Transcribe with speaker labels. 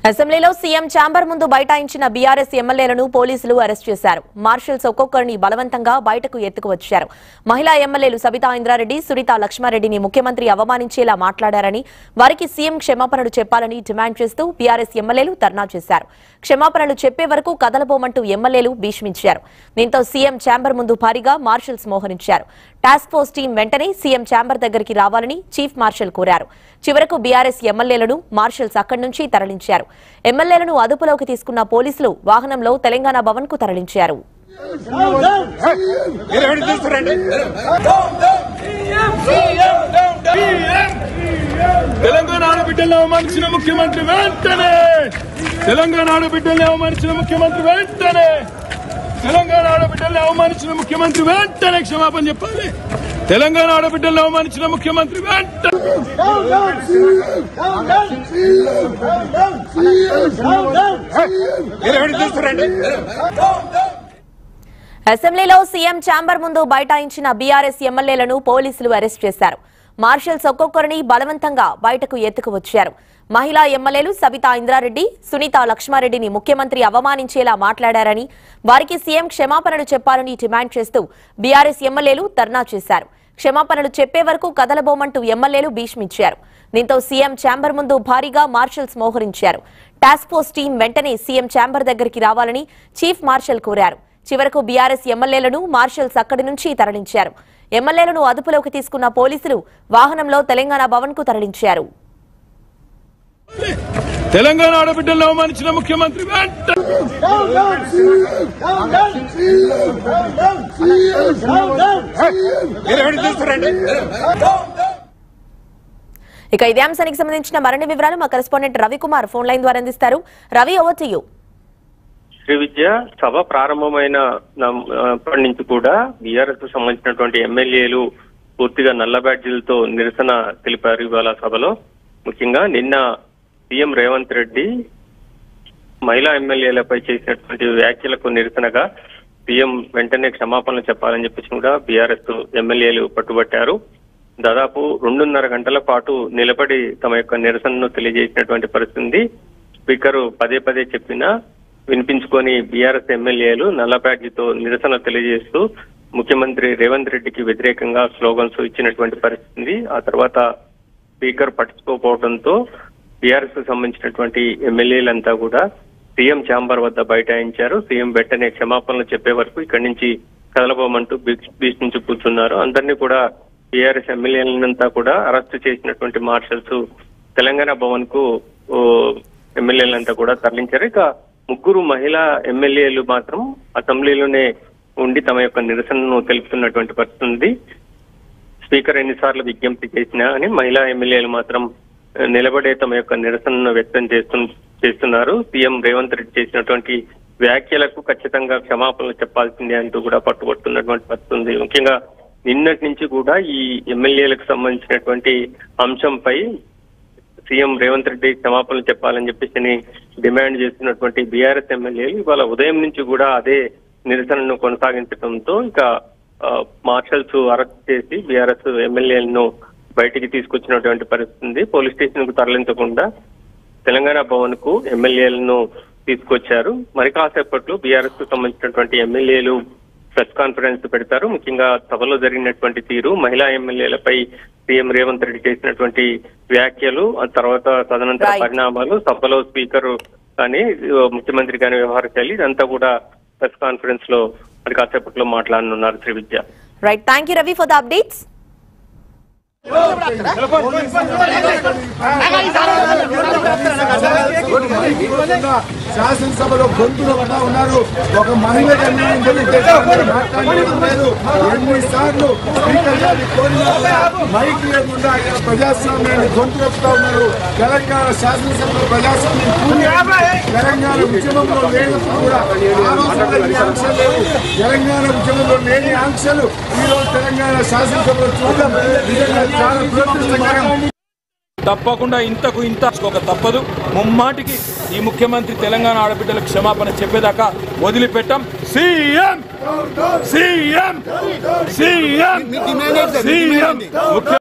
Speaker 1: అసెంబ్లీలో CM chamber ముందు బైఠాయించిన BRS ఎమ్మెల్యేలను పోలీసులు అరెస్ట్ చేశారు మార్షల్స్ ఒక్కొక్కరిని బలవంతంగా బయటకు ఎత్తుకువచ్చారు మహిళా ఎమ్మెల్యేలు సబితా ఇంద్రారెడ్డి సునీత లక్ష్మారెడ్డిని ముఖ్యమంత్రి అవమానించేలా మాట్లాడారని వారికి సీఎం క్షమాపణలు చెప్పాలని డిమాండ్ చేస్తూ బీఆర్ఎస్ ఎమ్మెల్యేలు ధర్నా చేశారు క్షమాపణలు చెప్పే వరకు కదలబోమంటూ ఎమ్మెల్యేలు భీష్మించారు దీంతో సీఎం ఛాంబర్ ముందు భారీగా మార్షల్స్ మోహరించారు టాస్క్ ఫోర్స్ టీం వెంటనే సీఎం ఛాంబర్ దగ్గరికి రావాలని చీఫ్ మార్షల్ కోరారు చివరకు బీఆర్ఎస్ ఎమ్మెల్యేలను మార్షల్స్ అక్కడి నుంచి తరలించారు ఎమ్మెల్యేలను అదుపులోకి తీసుకున్న పోలీసులు వాహనంలో తెలంగాణ భవన్ కు తరలించారు
Speaker 2: తెలంగాణ ఆడబిడ్డల్ని అవమానించిన ముఖ్యమంత్రి వెంటనే తెలంగాణ ఆడబిడ్డల్ని అవమానించిన ముఖ్యమంత్రి వెంటనే తెలంగాణ ఆడబిడ్డల్ని అవమానించిన ముఖ్యమంత్రి వెంటనే క్షమాపణ చెప్పాలి తెలంగాణ ఆడబిడ్డల్ని అవమానించిన ముఖ్యమంత్రి వెంటనే
Speaker 1: అసెంబ్లీలో సీఎం ఛాంబర్ ముందు బైఠాయించిన బీఆర్ఎస్ ఎమ్మెల్యేలను పోలీసులు అరెస్ట్ చేశారు మార్షల్స్ ఒక్కొక్కరిని బలవంతంగా బయటకు ఎత్తుకువచ్చారు మహిళా ఎమ్మెల్యేలు సబితా ఇంద్రారెడ్డి సునీత లక్ష్మారెడ్డిని ముఖ్యమంత్రి అవమానించేలా మాట్లాడారని వారికి సీఎం క్షమాపణలు చెప్పాలని డిమాండ్ చేస్తూ బీఆర్ఎస్ ఎమ్మెల్యేలు ధర్నా చేశారు క్షమాపణలు చెప్పే వరకు కదలబోమంటూ ఎమ్మెల్యేలు భీష్మించారు దీంతో సీఎం ఛాంబర్ ముందు భారీగా మార్షల్స్ మోహరించారు టాస్క్ ఫోర్స్ టీం వెంటనే సీఎం ఛాంబర్ దగ్గరికి రావాలని చీఫ్ మార్షల్ కోరారు చివరకు బీఆర్ఎస్ ఎమ్మెల్యేలను మార్షల్స్ అక్కడి నుంచి తరలించారు ఎమ్మెల్యేలను అదుపులోకి తీసుకున్న పోలీసులు వాహనంలో తెలంగాణ భవన్ కు తరలించారు
Speaker 2: తెలంగాణ ఆడబిడ్డల్ని అవమానించిన ముఖ్యమంత్రి వెంటనే
Speaker 1: ఇక ఇదే అంశానికి సంబంధించిన మరిన్ని వివరాలు మా కరెస్పాండెంట్ రవికుమార్ ఫోన్ లైన్ ద్వారా అందిస్తారు Ravi over to you
Speaker 3: Sri Vidya సభ ప్రారంభమైన నమ్- అప్పటి నుంచి కూడా బీఆర్ఎస్ కు సంబంధించినటువంటి ఎమ్మెల్యేలు పూర్తిగా నల్ల బ్యాడ్జీలతో నిరసన తెలిపారు ఇవాళ సభలో ముఖ్యంగా నిన్న సీఎం రేవంత్ రెడ్డి మహిళా ఎమ్మెల్యేలపై చేసినటువంటి వ్యాఖ్యలకు నిరసనగా సీఎం వెంటనే క్షమాపణలు చెప్పాలని చెప్పేసి కూడా బీఆర్ఎస్ ఎమ్మెల్యేలు పట్టుబట్టారు దాదాపు రెండున్నర గంటల పాటు నిలబడి తమ యొక్క నిరసనను తెలియజేసినటువంటి పరిస్థితి ఉంది స్పీకర్ పదే పదే చెప్పినా వినిపించుకొని బీఆర్ఎస్ ఎమ్మెల్యేలు నల్లబ్యాడ్జీతో నిరసన తెలియజేస్తూ ముఖ్యమంత్రి రేవంత్ రెడ్డికి వ్యతిరేకంగా స్లోగన్స్ ఇచ్చినటువంటి పరిస్థితి ఉంది ఆ తర్వాత స్పీకర్ పట్టించుకోకపోవడంతో బీఆర్ఎస్ కు సంబంధించినటువంటి ఎమ్మెల్యేలంతా కూడా సీఎం ఛాంబర్ వద్ద బైఠాయించారు సీఎం వెంటనే క్షమాపణలు చెప్పే వరకు ఇక్కడి నుంచి కదలబోమంటూ బీచ్ బీచ్ నుంచి కూర్చున్నారు అందరినీ కూడా బీఆర్ఎస్ ఎమ్మెల్యేలంతా కూడా అరెస్ట్ చేసినటువంటి మార్షల్స్ తెలంగాణ భవన్ కు ఓ, ఎమ్మెల్యేలంతా కూడా తరలించారు ఇక ముగ్గురు మహిళా ఎమ్మెల్యేలు మాత్రం అసెంబ్లీలోనే ఉండి తమ యొక్క నిరసనను తెలుపుతున్నటువంటి పరిస్థితి ఉంది స్పీకర్ ఎన్నిసార్లు విజ్ఞప్తి చేసినా అని మహిళా ఎమ్మెల్యేలు మాత్రం ఆ, నిలబడే తమ యొక్క నిరసనను వ్యక్తం చేస్తు చేస్తున్నారు సీఎం రేవంత్ రెడ్డి చేసినటువంటి వ్యాఖ్యలకు ఖచ్చితంగా క్షమాపణలు చెప్పాల్సిందే అంటూ కూడా పట్టుబడుతున్నటువంటి పరిస్థితి ఉంది ముఖ్యంగా నిన్నటి నుంచి కూడా ఈ ఎమ్మెల్యేలకు సంబంధించినటువంటి అంశంపై సీఎం రేవంత్ రెడ్డి క్షమాపణలు చెప్పాలని చెప్పేసి డిమాండ్ చేస్తున్నటువంటి బీఆర్ఎస్ ఎమ్మెల్యేలు ఇవాళ ఉదయం నుంచి కూడా అదే నిరసనను కొనసాగించడంతో ఇక ఆ, మార్షల్స్ అరెస్ట్ చేసి బీఆర్ఎస్ ఎమ్మెల్యేలను బయటికి తీసుకొచ్చినటువంటి పరిస్థితి ఉంది పోలీస్ స్టేషన్ కు తరలించకుండా తెలంగాణ భవన్ కు ఎమ్మెల్యేలను తీసుకొచ్చారు మరి కాసేపట్లో బీఆర్ఎస్ కు సంబంధించినటువంటి ఎమ్మెల్యేలు ప్రెస్ కాన్ఫరెన్స్ పెడతారు ముఖ్యంగా సభలో జరిగినటువంటి తీరు మహిళా ఎమ్మెల్యేలపై సీఎం రేవంత్ రెడ్డి చేసినటువంటి వ్యాఖ్యలు ఆ తర్వాత తదనంతర
Speaker 1: Right.
Speaker 3: పరిణామాలు సభలో స్పీకర్ కానీ ఆ, ముఖ్యమంత్రి కానీ వ్యవహార శైలి ఇదంతా కూడా ప్రెస్ కాన్ఫరెన్స్ లో మరి కాసేపట్లో మాట్లాడనున్నారు Sri Vidya
Speaker 1: right thank you Ravi for the updates
Speaker 4: శాసనసభలో గొంతులు పడతా ఉన్నారు ఒక మహిళకి అన్యాయం జరిగితే మాట్లాడడం లేదు ఎన్నిసార్లు స్పీకర్ గారిని కోరినా కూడా మైక్ లేకుండా ఆయన ప్రజాస్వామ్యాన్ని గొంతు నొప్పుతా ఉన్నారు తెలంగాణ శాసనసభలో ప్రజాస్వామ్యం పూర్తి తెలంగాణ ఉద్యమంలో లేనప్పుడు కూడా ఆ రోజుల్లో ఈ ఆంక్షలు లేవు తెలంగాణ ఉద్యమంలో లేని ఆంక్షలు ఈ రోజు తెలంగాణ శాసనసభలో చూడడం నిజంగా చాలా దురదృష్టకరం
Speaker 2: తప్పకుండా ఇంతకు ఇంత ఒక తప్పదు ముమ్మాటికి ఈ ముఖ్యమంత్రి తెలంగాణ ఆడబిడ్డలకు క్షమాపణ చెప్పేదాకా వదిలిపెట్టాం సీఎం సీఎం సీఎం సీఎం ముఖ్య